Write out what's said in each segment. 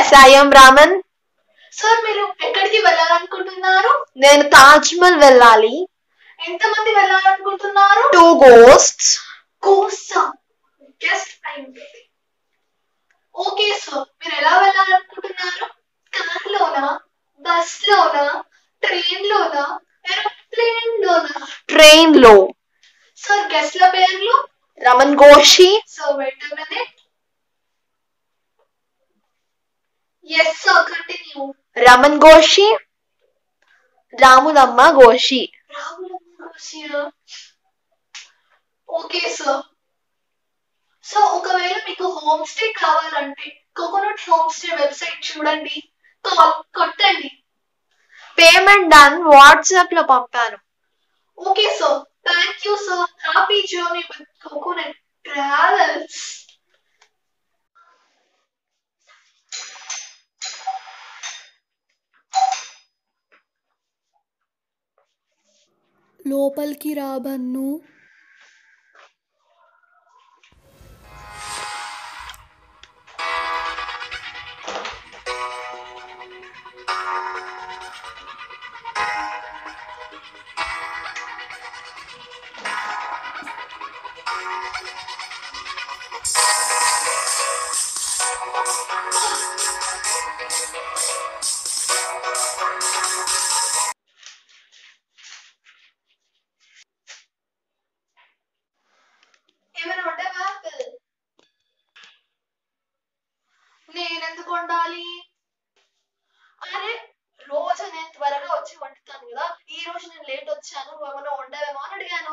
yes I'm Raman sir మీరు ఎక్కడికి వెళ్ళాలనుకుంటున్నారు నేను తాజ్ మహల్ వెళ్ళాలి ఎంతమంది వెళ్ళాలనుకుంటున్నారు టూ గోస్ట్స్ కోసా గెస్ట్ అయి ఉంటుంది ఓకే సార్ మీరు ఎలా వెళ్ళాలనుకుంటున్నారు కార్ లోనా బస్ లోనా ట్రైన్ లోనా ఏరోప్లేన్ లోనా ట్రైన్ లో సార్ గెస్ట్ల పేర్లు Raman Goshi sir wait minute yes sir continue Raman Goshi Ramulamma Goshi okay sir so ఒకవేళ మీకు హోమ్ స్టే కావాలంటే కోకోనట్ హోమ్ స్టే వెబ్సైట్ చూడండి కాల్ కొట్టండి పేమెంట్ డన్ వాట్సాప్ లో పంపాను okay sir thank you sir happy journey with coconut travels లోపలికి రాబన్ను ఏమైనా ఉండవా ఆపిల్ నేనెందుకు వండాలి అరే రోజు నేను త్వరగా వచ్చి వండుతాను కదా ఈ రోజు నేను లేట్ వచ్చాను నువ్వు ఏమైనా వండావేమో అని అడిగాను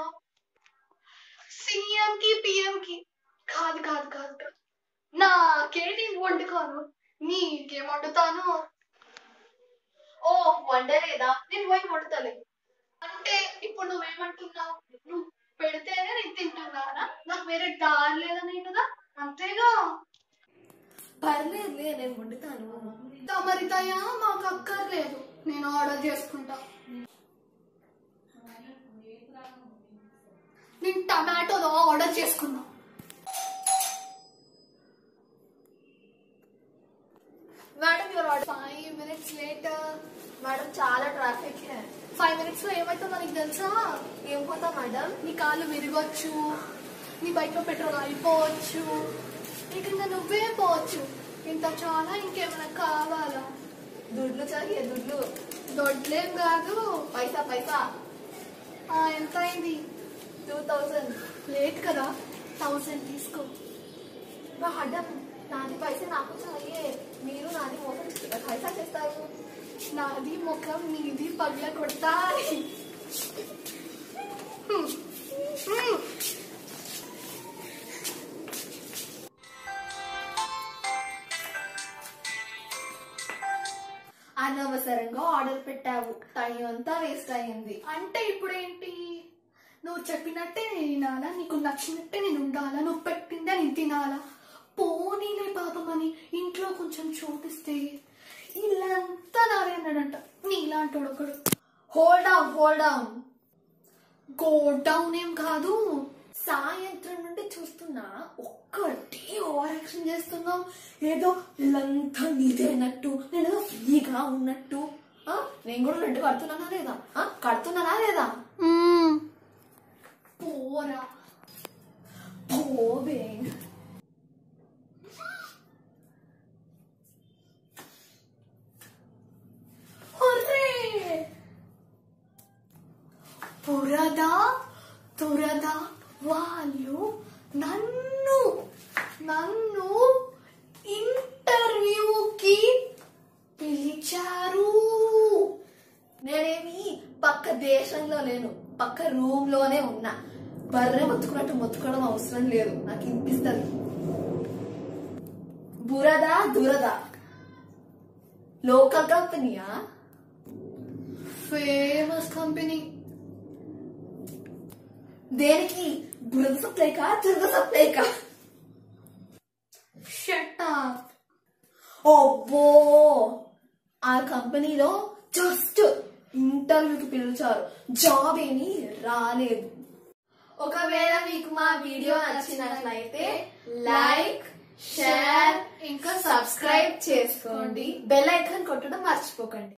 సీఎం కి పిఎం కి కాదు కాదు కాదు కాదు నాకేంటి వండుకోను నీకేం వండుతాను ఓ వండలేదా నేను పోయి వండుతలే అంటే ఇప్పుడు నువ్వేమంటున్నావు నువ్వు పెడితేనే నేను తింటున్నానా నాకు వేరే దారి లేదని కదా అంతేగా పర్లేదులే నేను వండుతాను తమరితయా మాకు అక్కర్లేదు నేను ఆర్డర్ చేసుకుంటా నేను టమాటోలో ఆర్డర్ చేసుకున్నా madam your order five minutes later madam చాలా ట్రాఫిక్ ఫైవ్ మినిట్స్ లో ఏమైతే మనకి తెలుసా ఏం పోతా మేడం నీ కాళ్ళు విరగొచ్చు నీ బైక్ లో పెట్రోల్ అయిపోవచ్చు ఇక ఇంకా నువ్వే పోవచ్చు ఇంత చాలా ఇంకేమైనా కావాలా దుడ్లు చాలి దుడ్లు దొడ్లేం కాదు పైసా పైసా ఆ, ఎంత అయింది టూ థౌజండ్ లేట్ కదా థౌసండ్ తీసుకో మేడం నాది పైసా నాకు చాలే మీరు నాది మోసం పైసా చేస్తారు నాది ముఖం నీది పగల కొడతా అనవసరంగా ఆర్డర్ పెట్టావు టైం అంతా వేస్ట్ అయ్యింది అంటే ఇప్పుడు ఏంటి నువ్వు చెప్పినట్టే నేను వినాలా నీకు నచ్చినట్టే నేను ఉండాలా నువ్వు పెట్టిందే నేను తినాలా పోనీలే పాపం అని ఇంట్లో కొంచెం చూపిస్తే ఇల్లంతా నారాయణడంట నీలాంటి ఒకడు hold down hold down go down ఏం కాదు సాయంత్రం నుండి చూస్తున్నా ఒక్కటి ఓవర్ యాక్షన్ చేస్తున్నాం ఏదో ఇల్లంతా నీదేనట్టు నేను ఏదో ఫ్రీగా ఉన్నట్టు ఆ, నేను కూడా రెండు కడుతున్నానా లేదా ఆ, కడుతున్నానా లేదా పోరా పోవే ఒర్రే పురదా తురదా వాళ్ళు నన్ను నన్ను ఇంటర్వ్యూకి పిలిచారు నేనేమి పక్క దేశంలో లేను పక్క రూమ్ లోనే ఉన్నా బర్రె మొత్తుకున్నట్టు మొత్తుకోవడం అవసరం లేదు నాకు వినిపిస్తుంది బురదా దురద లోకల్ కంపెనీయా ఫేమస్ కంపెనీ దేనికి బురద సప్లైకా దురద సప్లైకా షట్ ఓబ్బో ఆ కంపెనీలో జస్ట్ ఇంటర్వ్యూకి పిలిచారు జాబ్ ఏమీ రాలేదు ఒకవేళ మీకు మా వీడియో నచ్చినట్లయితే లైక్ షేర్ ఇంకా సబ్స్క్రైబ్ చేసుకోండి బెల్ ఐకాన్ కొట్టడం మర్చిపోకండి